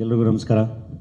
ಎಲ್ರಿಗೂ ನಮಸ್ಕಾರ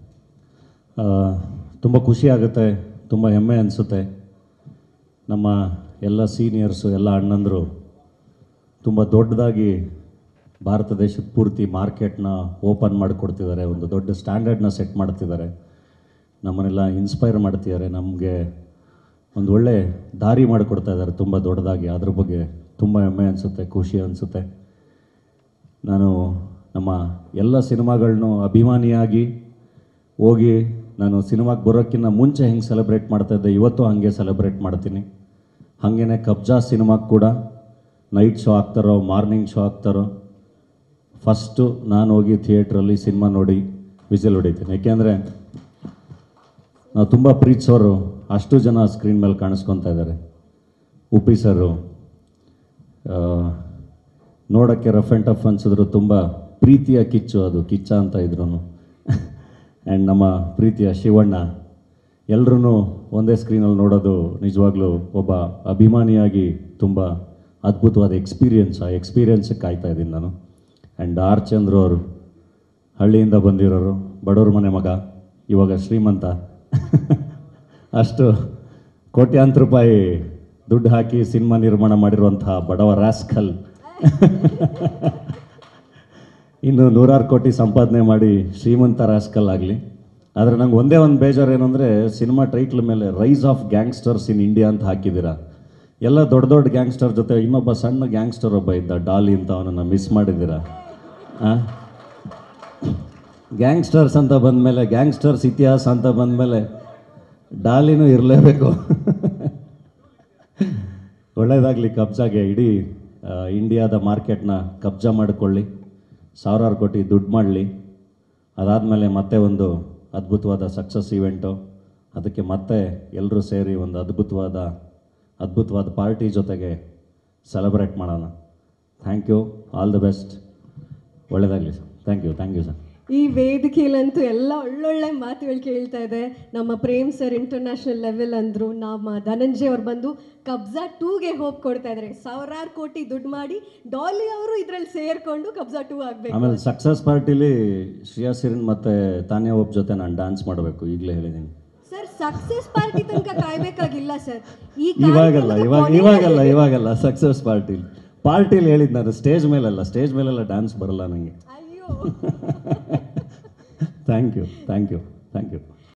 ತುಂಬ ಖುಷಿ ಆಗುತ್ತೆ ತುಂಬ ಹೆಮ್ಮೆ ಅನಿಸುತ್ತೆ ನಮ್ಮ ಎಲ್ಲ ಸೀನಿಯರ್ಸು ಎಲ್ಲ ಅಣ್ಣಂದರು ತುಂಬ ದೊಡ್ಡದಾಗಿ ಭಾರತ ದೇಶದ ಪೂರ್ತಿ ಮಾರ್ಕೆಟ್ನ ಓಪನ್ ಮಾಡಿಕೊಡ್ತಿದ್ದಾರೆ ಒಂದು ದೊಡ್ಡ ಸ್ಟ್ಯಾಂಡರ್ಡ್ನ ಸೆಟ್ ಮಾಡ್ತಿದ್ದಾರೆ ನಮ್ಮನ್ನೆಲ್ಲ ಇನ್ಸ್ಪೈರ್ ಮಾಡ್ತಿದ್ದಾರೆ ನಮಗೆ ಒಂದು ಒಳ್ಳೆ ದಾರಿ ಮಾಡಿಕೊಡ್ತಾ ಇದ್ದಾರೆ ತುಂಬ ದೊಡ್ಡದಾಗಿ ಅದ್ರ ಬಗ್ಗೆ ತುಂಬ ಹೆಮ್ಮೆ ಅನಿಸುತ್ತೆ ಖುಷಿ ಅನಿಸುತ್ತೆ ನಾನು ನಮ್ಮ ಎಲ್ಲ ಸಿನಿಮಾಗಳನ್ನೂ ಅಭಿಮಾನಿಯಾಗಿ ಹೋಗಿ ನಾನು ಸಿನಿಮಾಗೆ ಬರೋಕ್ಕಿಂತ ಮುಂಚೆ ಹೆಂಗೆ ಸೆಲೆಬ್ರೇಟ್ ಮಾಡ್ತಾಯಿದ್ದೆ ಇವತ್ತು ಹಾಗೆ ಸೆಲೆಬ್ರೇಟ್ ಮಾಡ್ತೀನಿ ಹಾಗೇ ಕಬ್ಜಾ ಸಿನಿಮಾಗೆ ಕೂಡ ನೈಟ್ ಶೋ ಆಗ್ತಾರೋ ಮಾರ್ನಿಂಗ್ ಶೋ ಆಗ್ತಾರೋ ಫಸ್ಟು ನಾನು ಹೋಗಿ ಥಿಯೇಟ್ರಲ್ಲಿ ಸಿನಿಮಾ ನೋಡಿ ವಿಸಿಲ್ ಹೊಡಿತೀನಿ ಯಾಕೆಂದರೆ ನಾವು ತುಂಬ ಪ್ರೀತಿಸೋರು ಅಷ್ಟು ಜನ ಸ್ಕ್ರೀನ್ ಮೇಲೆ ಕಾಣಿಸ್ಕೊತಾ ಇದ್ದಾರೆ ಉಪ್ಪಿ ಸರು ಆ, ನೋಡೋಕ್ಕೆ ರಫ್ ಆ್ಯಂಡ್ ಟಫ್ ಅನ್ಸಿದ್ರು ತುಂಬ ಪ್ರೀತಿಯ ಕಿಚ್ಚು ಅದು ಕಿಚ್ಚ ಅಂತ ಇದ್ರು ಆ್ಯಂಡ್ ನಮ್ಮ ಪ್ರೀತಿಯ ಶಿವಣ್ಣ ಎಲ್ಲರೂ ಒಂದೇ ಸ್ಕ್ರೀನಲ್ಲಿ ನೋಡೋದು ನಿಜವಾಗ್ಲೂ ಒಬ್ಬ ಅಭಿಮಾನಿಯಾಗಿ ತುಂಬ ಅದ್ಭುತವಾದ ಎಕ್ಸ್ಪೀರಿಯನ್ಸ್ ಆ ಎಕ್ಸ್ಪೀರಿಯನ್ಸಿಗೆ ಕಾಯ್ತಾ ಇದ್ದೀನಿ ನಾನು ಆ್ಯಂಡ್ ಆರ್ ಚಂದ್ರು ಅವರು ಹಳ್ಳಿಯಿಂದ ಬಂದಿರೋರು ಬಡವ್ರ ಮನೆ ಮಗ ಇವಾಗ ಶ್ರೀಮಂತ ಅಷ್ಟು ಕೋಟ್ಯಾಂತರ ರೂಪಾಯಿ ದುಡ್ಡು ಹಾಕಿ ಸಿನಿಮಾ ನಿರ್ಮಾಣ ಮಾಡಿರುವಂತಹ ಬಡವ ರಾಸ್ಕಲ್ ಇನ್ನು ನೂರಾರು ಕೋಟಿ ಸಂಪಾದನೆ ಮಾಡಿ ಶ್ರೀಮಂತ ರಾಸ್ಕಲ್ ಆಗಲಿ ಆದರೆ ನಂಗೆ ಒಂದೇ ಒಂದು ಬೇಜಾರು ಏನಂದರೆ ಸಿನಿಮಾ ಟೈಟ್ಲ್ ಮೇಲೆ rise of gangsters in India ಅಂತ ಹಾಕಿದ್ದೀರಾ ಎಲ್ಲ ದೊಡ್ಡ ದೊಡ್ಡ ಗ್ಯಾಂಗ್ಸ್ಟರ್ ಜೊತೆ ಇನ್ನೊಬ್ಬ ಸಣ್ಣ ಗ್ಯಾಂಗ್ಸ್ಟರ್ ಒಬ್ಬ ಇದ್ದ ಡಾಲಿ ಅಂತ ಅವನನ್ನು ಮಿಸ್ ಮಾಡಿದ್ದೀರಾ ಆ? ಗ್ಯಾಂಗ್ಸ್ಟರ್ಸ್ ಅಂತ ಬಂದಮೇಲೆ ಗ್ಯಾಂಗ್ಸ್ಟರ್ಸ್ ಇತಿಹಾಸ ಅಂತ ಬಂದಮೇಲೆ ಡಾಲಿನೂ ಇರಲೇಬೇಕು ಒಳ್ಳೆಯದಾಗಲಿ ಕಬ್ಜಾಗೆ ಇಡೀ ಆ, ಇಂಡಿಯಾದ ಮಾರ್ಕೆಟ್ನ ಕಬ್ಜಾ ಮಾಡಿಕೊಳ್ಳಿ ಸಾವಿರಾರು ಕೋಟಿ ದುಡ್ಡು ಮಾಡಲಿ ಅದಾದಮೇಲೆ ಮತ್ತೆ ಒಂದು ಅದ್ಭುತವಾದ ಸಕ್ಸಸ್ ಇವೆಂಟು ಅದಕ್ಕೆ ಮತ್ತೆ ಎಲ್ಲರೂ ಸೇರಿ ಒಂದು ಅದ್ಭುತವಾದ ಅದ್ಭುತವಾದ ಪಾರ್ಟಿ ಜೊತೆಗೆ ಸೆಲೆಬ್ರೇಟ್ ಮಾಡೋಣ thank you all the best ಒಳ್ಳೆಯದಾಗಲಿ sir thank you thank you sir ಈ ವೇದಿಕೆಯಲ್ಲಂತೂ ಎಲ್ಲ ಒಳ್ಳೊಳ್ಳೆ ಮಾತುಗಳು ಕೇಳ್ತಾ ಇದೆ ನಮ್ಮ ಪ್ರೇಮ್ ಸರ್ ಇಂಟರ್ನ್ಯಾಷನಲ್ ಲೆವೆಲ್ ಅಂದ್ರು ನಮ್ಮ ಧನಂಜಯ್ ಅವ್ರು ಬಂದು ಕಬ್ಜಾ ಟೂಗೆ ಹೋಪ್ ಕೊಡ್ತಾ ಇದ್ದಾರೆ ಸಾವಿರಾರು ಕೋಟಿ ದುಡ್ಡು ಮಾಡಿ ಡಾಲಿ ಅವರು ಇದ್ರಲ್ಲಿ ಸೇರ್ಕೊಂಡು ಕಬ್ಜಾ ಟೂ ಆಗ್ಬೇಕು ಆಮೇಲೆ ಸಕ್ಸಸ್ ಪಾರ್ಟಿಲಿ ಶ್ರೇಯಾ ಸಿರಿನ್ ಮತ್ತು ತಾನ್ಯಾ ಒಬ್ಬ ಜೊತೆ ನಾನು ಡ್ಯಾನ್ಸ್ ಮಾಡಬೇಕು ಈಗಲೇ ಹೇಳಿದ್ದೀನಿ ಸರ್ ಸಕ್ಸಸ್ ಪಾರ್ಟಿ ತನಕ ಕಾಯ್ಬೇಕಾಗಿಲ್ಲ ಸರ್ ಈ ಇವಾಗಲ್ಲ ಕಾರ್ಯಕ್ರಮದ ಇವಾಗ ಕೊನೆಯಲ್ಲಿ- ಇವಾಗಲ್ಲ ಇವಾಗಲ್ಲ ಸಕ್ಸಸ್ ಪಾರ್ಟಿಲಿ ಪಾರ್ಟಿಲಿ ಹೇಳಿದ್ದು ನಾನು ಸ್ಟೇಜ್ ಮೇಲಲ್ಲ ಸ್ಟೇಜ್ ಮೇಲೆಲ್ಲ ಡ್ಯಾನ್ಸ್ ಬರಲ್ಲ ನನಗೆ ಅಯ್ಯೋ thank you thank you thank you